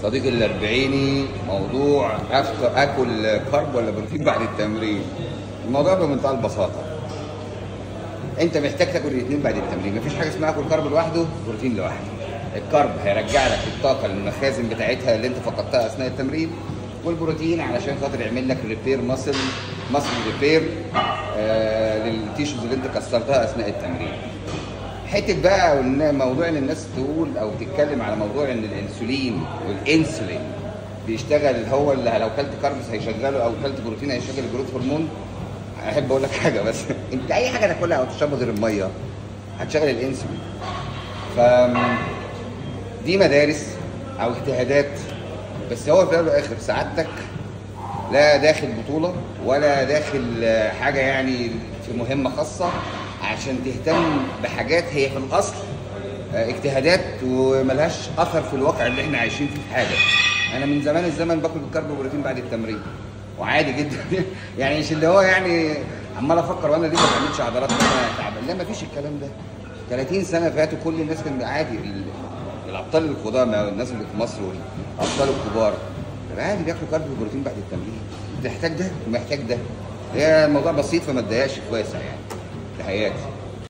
صديقي الاربعيني موضوع أفطر اكل كارب ولا بروتين بعد التمرين الموضوع بمنتهى البساطه انت محتاج تاكل الاثنين بعد التمرين مفيش حاجه اسمها اكل كارب لوحده بروتين لوحده الكارب هيرجع لك الطاقه للمخازن بتاعتها اللي انت فقدتها اثناء التمرين والبروتين علشان خاطر يعمل لك ريبير ماسل ماسل ريبير آه للتيشوز اللي انت كسرتها اثناء التمرين حته بقى وإن موضوع ان الناس تقول او تتكلم على موضوع ان الانسولين والانسولين بيشتغل هو اللي لو كلت كاربس هيشغله او كلت بروتين هيشغل الجروث هرمون احب اقول لك حاجه بس انت اي حاجه تاكلها او تشربها غير الميه هتشغل الانسولين ف دي مدارس او اجتهادات بس هو في الاول والاخر سعادتك لا داخل بطوله ولا داخل آه، حاجه يعني في مهمه خاصه عشان تهتم بحاجات هي في الاصل آه، اجتهادات وملهاش اثر في الواقع اللي احنا عايشين فيه في حاجه انا من زمان الزمن باكل الكرب وبروتين بعد التمرين وعادي جدا يعني مش اللي هو يعني عمال افكر وانا ليه ما بعملش عضلات وانا تعبان لا مفيش الكلام ده 30 سنه فاتوا كل الناس كان عادي ال- الابطال القدامى والناس اللي في مصر والابطال الكبار كان عادي بياكلوا كارب وبروتين بعد التمرين انت محتاج ده ومحتاج ده هي الموضوع بسيط فما تضايقش في واسع يعني تحياتي